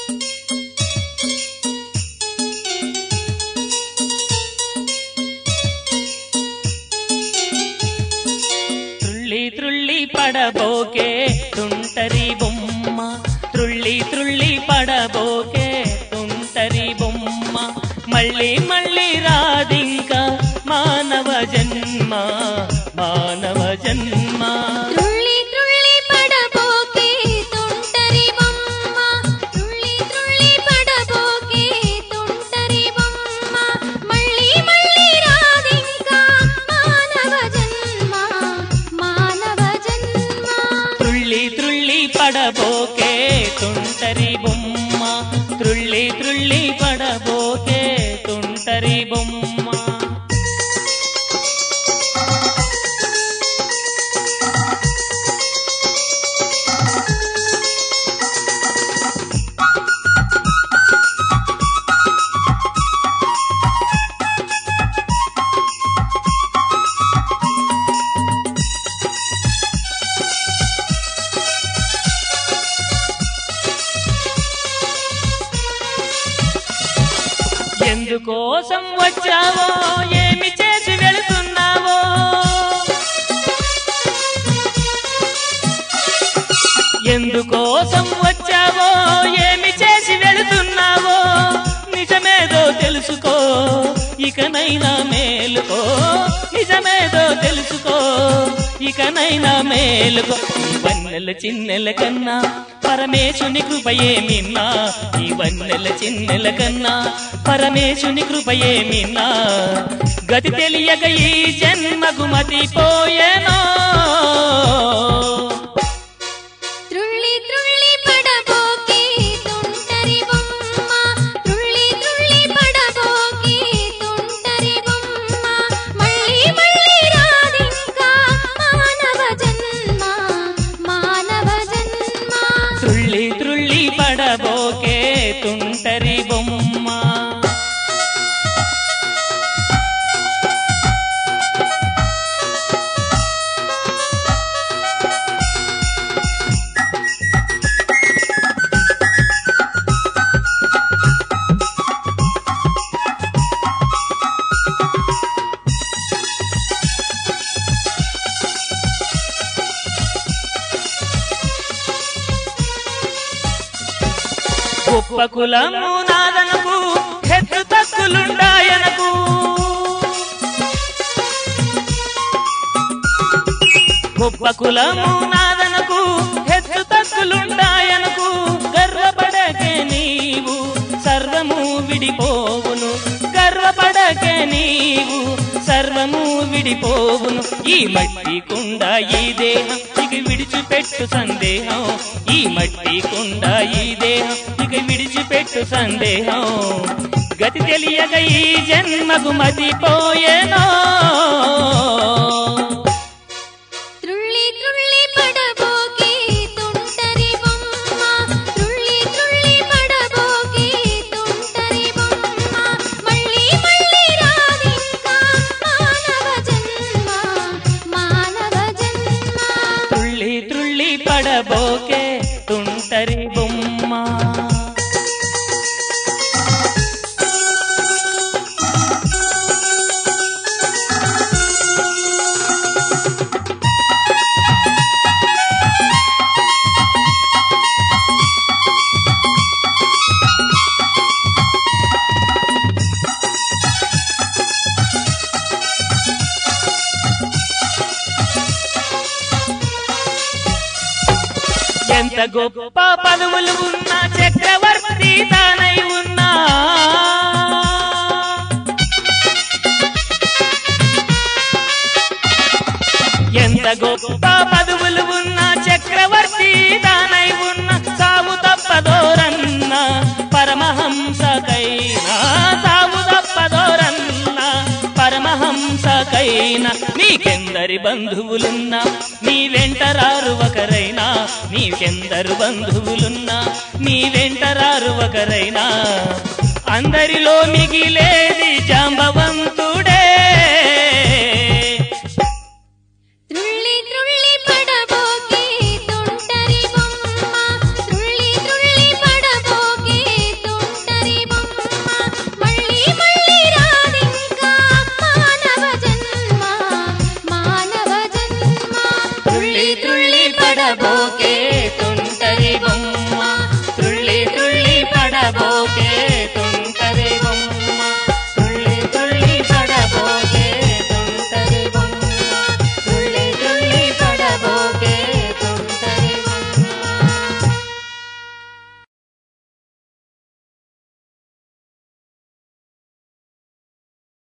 త్రుళ్ళి త్రుళ్ళి పడబోకే తుంటరి బొమ్మ త్రుళ్ళి త్రుళ్ళి పడబోకే తుంటరి బొమ్మ మళ్ళీ మళ్ళీ రాదింక మానవ జన్మ మానవ జన్మ త్రుళ్ళి త్రుళ్ళి పడబోకే తుంటరి బొమ్మ త్రుళ్ళి త్రుళ్ళి పడబోకే తుంటరి బొమ్మ మళ్ళీ మళ్ళీ రాదింకా మానవ జన్మ మానవ జన్మ త్రుళ్ళి త్రుళ్ళి పడబోకే తుంటరి బొమ్మ త్రుళ్ళి త్రుళ్ళి పడబోకే తుంటరి బొమ్మ ఎందుకోసం వచ్చావో ఏమి చేసి వెళుతున్నావో ఎందుకోసం వచ్చావో ఏమి చేసి వెళుతున్నావో నిజమేదో తెలుసుకో ఇకనైనా మేలుకో నిజమేదో తెలుసుకో ఇకనైనా మేలుకో ఈ వన్నెల చిన్నెల కన్నా పరమేశుని కృపయేమిన్నా ఈ వన్నెల చిన్నెల కన్నా పరమేశుని కృపయేమిన్నా గతి తెలియక ఈ జన్మకు మతిపోయేనో త్రుళ్ళి త్రుళ్ళి పడబోకే తుంటరి బొమ్మ త్రుళ్ళి త్రుళ్ళి పడబోకే తుంటరి బొమ్మ మళ్ళీ మళ్ళీ రాదింకా మానవ జన్మ మానవ జన్మ త్రుళ్ళి త్రుళ్ళి పడబోకే తుంటరి బొమ్మ గొప్ప కులము నాదనకు హెచ్చు తక్కులుండాయనకు గొప్ప కులము నాదనకు హెచ్చు తక్కులుండాయనకు గర్వపడకే నీవు సర్వము విడిపోవును గర్వపడకే నీవు సర్వము విడిపోవును ఈ మట్టి కుండ ఈ దేహం ఇక విడిచిపెట్టు సందేహం ఈ మట్టి కుండ ఈ దేహం ఇక విడిచిపెట్టు సందేహం గతి తెలియక ఈ జన్మకు మతిపోయేనో త్రుళ్ళి త్రుళ్ళి పడబోకే తుంటరి బొమ్మ త్రుళ్ళి త్రుళ్ళి పడబోకే తుంటరి బొమ్మ మళ్ళీ మళ్ళీ రాదింకా మానవ జన్మ మానవ జన్మ తుళ్ళి త్రుళ్ళి పడబోకే తుంటరి బొమ్మ ఎంత గొప్ప పదవులు ఉన్నా చక్రవర్తి తానై ఉన్నా ఎంత గొప్ప పదవులు ఉన్నా చక్రవర్తి తానై ఉన్న సాగు తప్పదోరన్న పరమహంసకైనా సాగు తప్పదోరన్న పరమహంసకైనా నీకెందరి బంధువులున్నా నీ వెంటరారు ఒకరైనా నీకెందరు బంధువులున్నా నీ వెంటరారు ఒకరైనా అందరిలో మిగిలేది జాంబవంతుడే త్రుళ్ళి త్రుళ్ళి పడబోకే తుంటరి బొమ్మ త్రుళ్ళి త్రుళ్ళి పడబోకే పడబోకే